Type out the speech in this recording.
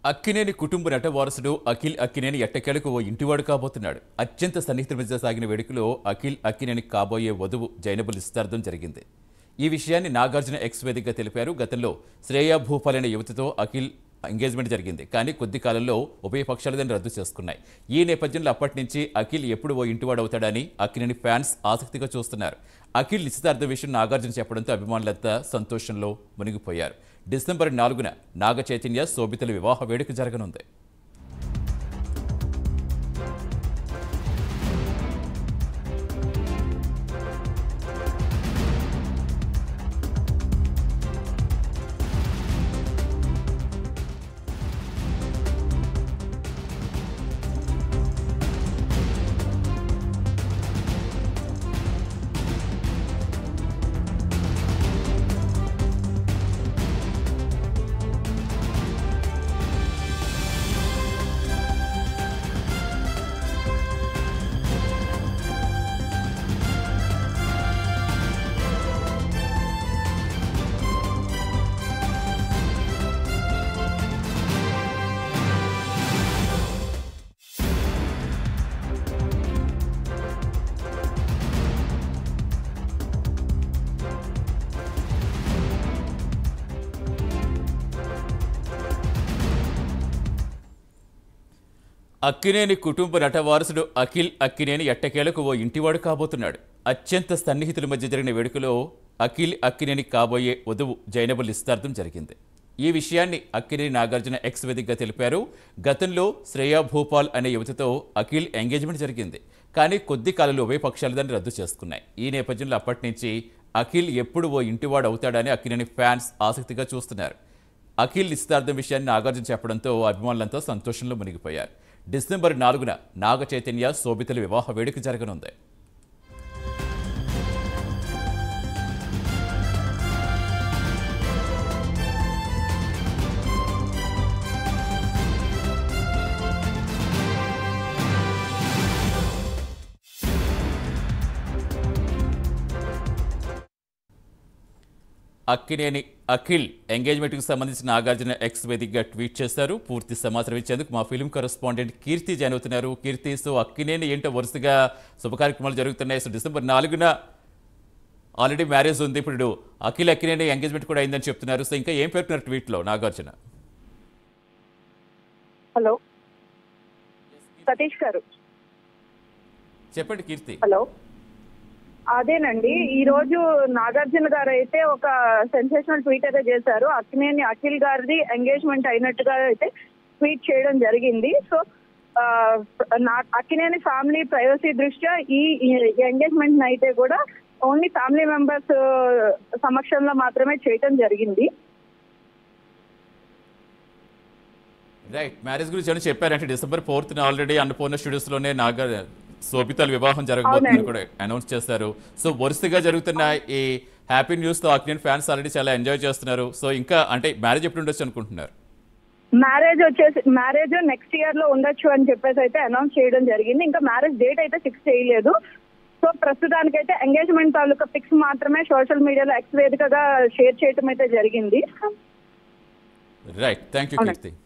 అక్కినేని కుటుంబ నట వారసుడు అఖిల్ అక్కినేని ఎట్టకేలకు ఓ ఇంటివాడు కాబోతున్నాడు అత్యంత సన్నిహితుల మధ్య సాగిన వేడుకలో అఖిల్ అక్కినేని కాబోయే వధువు జైనబుల్ ఇస్తార్థం జరిగింది ఈ విషయాన్ని నాగార్జున ఎక్స్ వేదికగా తెలిపారు గతంలో శ్రేయా భూపాల్ అనే యువతితో అఖిల్ ఎంగేజ్మెంట్ జరిగింది కానీ కొద్ది కాలంలో ఉభయ పక్షాలు దాన్ని రద్దు చేసుకున్నాయి ఈ నేపథ్యంలో అప్పటి నుంచి అఖిల్ ఎప్పుడు ఓ ఇంటివాడు అవుతాడని అక్కినేని ఫ్యాన్స్ ఆసక్తిగా చూస్తున్నారు అఖిల్ నిశ్చితార్థ విషయం నాగార్జున చెప్పడంతో అభిమానులంతా సంతోషంలో మునిగిపోయారు డిసెంబర్ నాలుగున నాగ చైతన్య శోభితల వివాహ వేడుక జరగనుంది అక్కినేని కుటుంబ నట వారసుడు అఖిల్ అక్కినేని ఎట్టకేలకు ఓ ఇంటివాడు కాబోతున్నాడు అత్యంత సన్నిహితుల మధ్య జరిగిన వేడుకలో అఖిల్ అక్కినేని కాబోయే వధువు జైనబుల్ ఇస్తార్థం జరిగింది ఈ విషయాన్ని అక్కినేని నాగార్జున ఎక్స్ వేదికగా తెలిపారు గతంలో శ్రేయా భూపాల్ అనే యువతితో అఖిల్ ఎంగేజ్మెంట్ జరిగింది కానీ కొద్ది కాలంలో ఉభయ పక్షాలు దాన్ని రద్దు చేసుకున్నాయి ఈ నేపథ్యంలో అప్పటి నుంచి అఖిల్ ఎప్పుడు ఓ ఇంటివాడు అవుతాడని అక్కినేని ఫ్యాన్స్ ఆసక్తిగా చూస్తున్నారు అఖిల్ నిశ్చితార్థం విషయాన్ని నాగార్జున చెప్పడంతో అభిమానులంతా సంతోషంలో మునిగిపోయారు డిసెంబర్ నాలుగున నాగ చైతన్య శోభితల వివాహ వేడుక జరగనుంది అక్కినేని అఖిల్ ఎంగేజ్మెంట్కి సంబంధించిన నాగార్జున ఎక్స్ వేదికగా ట్వీట్ చేశారు పూర్తి సమాచారం ఇచ్చేందుకు మా ఫిల్మ్ కరెస్పాండెంట్ కీర్తి జాయిన్ అవుతున్నారు కీర్తి సో అక్కినేని ఏంటో వరుసగా శుభ కార్యక్రమాలు జరుగుతున్నాయి సో డిసెంబర్ నాలుగున ఆల్రెడీ మ్యారేజ్ ఉంది ఇప్పుడు అఖిల్ అక్కినేని ఎంగేజ్మెంట్ కూడా అయిందని చెప్తున్నారు సో ఇంకా ఏం పేర్కొన్నారు ట్వీట్లో నాగార్జున హలో సతీష్ గారు చెప్పండి కీర్తి హలో అదేనండి ఈ రోజు నాగార్జున గారు అయితే ఒక సెన్సేషనల్ ట్వీట్ అయితే చేశారు అక్కినేని అఖిల్ గారిది ఎంగేజ్మెంట్ అయినట్టుగా అయితే ట్వీట్ చేయడం జరిగింది సో ఆ, నా అక్కినేని ఫ్యామిలీ ప్రైవసీ దృష్ట్యా ఈ ఎంగేజ్మెంట్ అయితే కూడా ఓన్లీ ఫ్యామిలీ మెంబర్స్ సమక్షంలో మాత్రమే చేయడం జరిగింది రైట్ మ్యారేజ్ గురించి ఏమైనా చెప్పారంటే డిసెంబర్ ఫోర్త్ ఆల్రెడీ అన్నపూర్ణ స్టూడియోస్లోనే నాగ శోభితల వివాహం జరగబోతుందని అవునండి. కూడా అనౌన్స్ చేస్తారు సో వరుసగా జరుగుతున్న ఈ హ్యాపీ న్యూస్ తో అక్కినేని ఫ్యాన్స్ ఆల్రెడీ చాలా ఎంజాయ్ చేస్తున్నారు సో ఇంకా అంటే మ్యారేజ్ ఎప్పుడు ఉండొచ్చు అనుకుంటున్నారు మ్యారేజ్ వచ్చేసి మ్యారేజ్ నెక్స్ట్ ఇయర్ లో ఉండొచ్చు అని చెప్పేసి అయితే అనౌన్స్ చేయడం జరిగింది ఇంకా మ్యారేజ్ డేట్ అయితే ఫిక్స్ చేయలేదు సో ప్రస్తుతానికైతే ఎంగేజ్మెంట్ తాలూకా ఫిక్స్ మాత్రమే సోషల్ మీడియాలో ఎక్స్ వేదికగా షేర్ చేయడం అయితే జరిగింది రైట్ థ్యాంక్ యూ అవునండి. కీర్తి